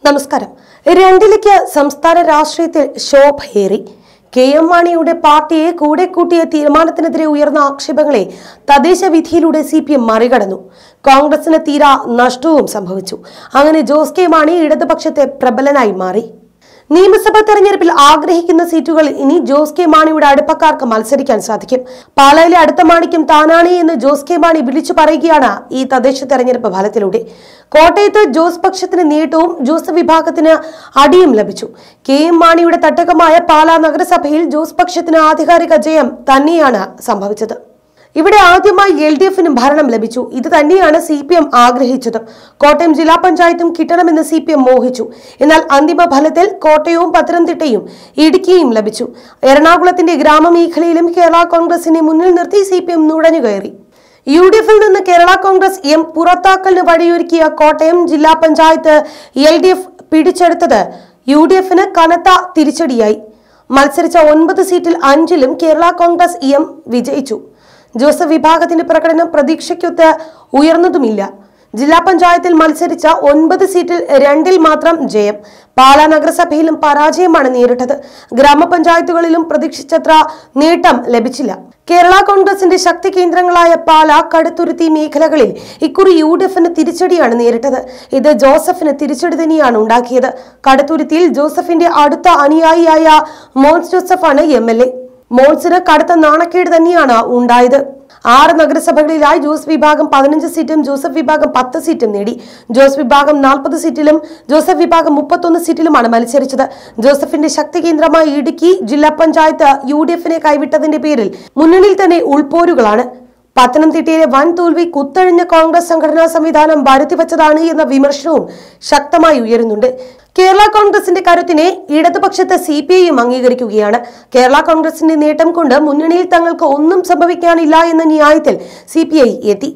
നമസ്കാരം രണ്ടിലേക്ക് സംസ്ഥാന രാഷ്ട്രീയത്തിൽ ശോഭയേറി കെ എം മാണിയുടെ പാർട്ടിയെ കൂടെ കൂട്ടിയ തീരുമാനത്തിനെതിരെ ഉയർന്ന ആക്ഷേപങ്ങളെ തദ്ദേശ വിധിയിലൂടെ സി പി എം മറികടന്നു കോൺഗ്രസിന് തീരാ നഷ്ടവും സംഭവിച്ചു അങ്ങനെ ജോസ് കെ മാണി ഇടതുപക്ഷത്തെ പ്രബലനായി മാറി നിയമസഭാ തെരഞ്ഞെടുപ്പിൽ ആഗ്രഹിക്കുന്ന സീറ്റുകൾ ഇനി ജോസ് കെ മാണിയുടെ അടുപ്പക്കാർക്ക് മത്സരിക്കാൻ സാധിക്കും പാലായിലെ അടുത്ത മാണിക്കും താനാണ് എന്ന് ജോസ് കെ മാണി വിളിച്ചു പറയുകയാണ് ഈ തദ്ദേശ തെരഞ്ഞെടുപ്പ് ഫലത്തിലൂടെ കോട്ടയത്ത് ജോസ് പക്ഷത്തിന് നേട്ടവും ജോസ് വിഭാഗത്തിന് അടിയും ലഭിച്ചു കെ എം മാണിയുടെ തട്ടകമായ പാലാ നഗരസഭയിൽ ജോസ് പക്ഷത്തിന് ആധികാരിക ജയം തന്നെയാണ് സംഭവിച്ചത് ഇവിടെ ആദ്യമായി എൽ ഡി എഫിനും ഭരണം ലഭിച്ചു ഇത് തന്നെയാണ് സി പി എം ആഗ്രഹിച്ചത് കോട്ടയം ജില്ലാ പഞ്ചായത്തും കിട്ടണമെന്ന് സി പി എം മോഹിച്ചു എന്നാൽ അന്തിമ ഫലത്തിൽ കോട്ടയവും പത്തനംതിട്ടയും ഇടുക്കിയും ലഭിച്ചു എറണാകുളത്തിന്റെ ഗ്രാമമേഖലയിലും കേരള കോൺഗ്രസിനെ മുന്നിൽ നിർത്തി സി പി എം നുഴഞ്ഞു കയറി യു ഡി എഫിൽ നിന്ന് കേരള കോൺഗ്രസ് എം പുറത്താക്കലിന് വഴിയൊരുക്കിയ കോട്ടയം ജില്ലാ പഞ്ചായത്ത് എൽ ഡി എഫ് പിടിച്ചെടുത്തത് യു ഡി എഫിന് കനത്ത തിരിച്ചടിയായി മത്സരിച്ച ഒൻപത് സീറ്റിൽ അഞ്ചിലും കേരള കോൺഗ്രസ് എം വിജയിച്ചു ജോസഫ് വിഭാഗത്തിന്റെ പ്രകടനം പ്രതീക്ഷയ്ക്കൊത്ത് ഉയർന്നതുമില്ല ജില്ലാ പഞ്ചായത്തിൽ മത്സരിച്ച ഒൻപത് സീറ്റിൽ രണ്ടിൽ മാത്രം ജയം പാലാ നഗരസഭയിലും പരാജയമാണ് നേരിട്ടത് ഗ്രാമപഞ്ചായത്തുകളിലും പ്രതീക്ഷിച്ചത്ര നേട്ടം ലഭിച്ചില്ല കേരള കോൺഗ്രസിന്റെ ശക്തി കേന്ദ്രങ്ങളായ പാല കടുത്തുരുത്തി മേഖലകളിൽ ഇക്കുറി യു ഡി എഫിന് തിരിച്ചടിയാണ് നേരിട്ടത് ഇത് ജോസഫിന് തിരിച്ചടി തന്നെയാണ് ഉണ്ടാക്കിയത് കടുത്തുരുത്തിയിൽ ജോസഫിന്റെ അടുത്ത അനുയായിയായ മോൻസ് ജോസഫാണ് എം എൽ എ മോൾസിന് കടുത്ത നാണക്കേട് തന്നെയാണ് ഉണ്ടായത് ആറ് നഗരസഭകളിലായി ജോസ് വിഭാഗം പതിനഞ്ച് സീറ്റും ജോസഫ് വിഭാഗം പത്ത് സീറ്റും നേടി ജോസ് വിഭാഗം നാൽപ്പത് സീറ്റിലും ജോസഫ് വിഭാഗം മുപ്പത്തൊന്ന് സീറ്റിലുമാണ് മത്സരിച്ചത് ജോസഫിന്റെ ശക്തി കേന്ദ്രമായ ഇടുക്കി ജില്ലാ പഞ്ചായത്ത് യു ഡി എഫിനെ കൈവിട്ടതിന്റെ പേരിൽ മുന്നണിയിൽ തന്നെ ഉൾപോരുകളാണ് പത്തനംതിട്ടയിലെ വൻ തോൽവി കുത്തഴിഞ്ഞ കോൺഗ്രസ് സംഘടനാ സംവിധാനം വരുത്തിവെച്ചതാണ് എന്ന വിമർശനവും ശക്തമായി ഉയരുന്നുണ്ട് കേരള കോൺഗ്രസിന്റെ കരുത്തിനെ ഇടതുപക്ഷത്തെ സി പി ഐയും അംഗീകരിക്കുകയാണ് കേരള കോൺഗ്രസിന്റെ നേട്ടം കൊണ്ട് മുന്നണിയിൽ തങ്ങൾക്ക് ഒന്നും സംഭവിക്കാനില്ല എന്ന ന്യായത്തിൽ സി പി ഐ എത്തി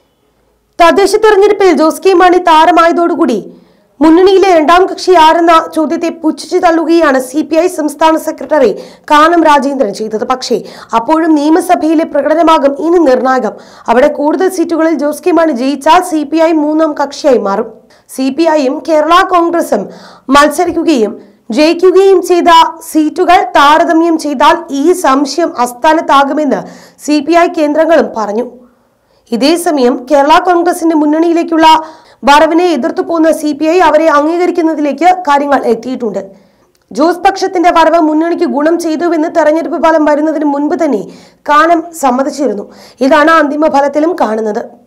തദ്ദേശ തെരഞ്ഞെടുപ്പിൽ ജോസ് കെ മാണി താരമായതോടുകൂടി മുന്നണിയിലെ രണ്ടാം കക്ഷി ആരെന്ന ചോദ്യത്തെ പുച്ഛിച്ചു തള്ളുകയാണ് സി പി ഐ സംസ്ഥാന സെക്രട്ടറി കാനം രാജേന്ദ്രൻ ചെയ്തത് പക്ഷേ അപ്പോഴും നിയമസഭയിലെ പ്രകടനമാകും ഇനി നിർണായകം അവിടെ കൂടുതൽ സീറ്റുകളിൽ ജോസ് കെ മാണി ജയിച്ചാൽ സി പി ഐ മൂന്നാം കക്ഷിയായി മാറും സി പി ഐയും കേരള കോൺഗ്രസും മത്സരിക്കുകയും ജയിക്കുകയും ചെയ്ത സീറ്റുകൾ താരതമ്യം ചെയ്താൽ ഈ സംശയം അസ്ഥാനത്താകുമെന്ന് സി പി ഐ കേന്ദ്രങ്ങളും പറഞ്ഞു ഇതേസമയം കേരള കോൺഗ്രസിന്റെ മുന്നണിയിലേക്കുള്ള വരവിനെ എതിർത്തു പോന്ന സി പി ഐ അവരെ അംഗീകരിക്കുന്നതിലേക്ക് കാര്യങ്ങൾ എത്തിയിട്ടുണ്ട് ജോസ് പക്ഷത്തിന്റെ വരവ് മുന്നണിക്ക് ഗുണം ചെയ്തുവെന്ന് തെരഞ്ഞെടുപ്പ് ഫലം വരുന്നതിന് മുൻപ് തന്നെ കാനം സമ്മതിച്ചിരുന്നു ഇതാണ് അന്തിമ ഫലത്തിലും കാണുന്നത്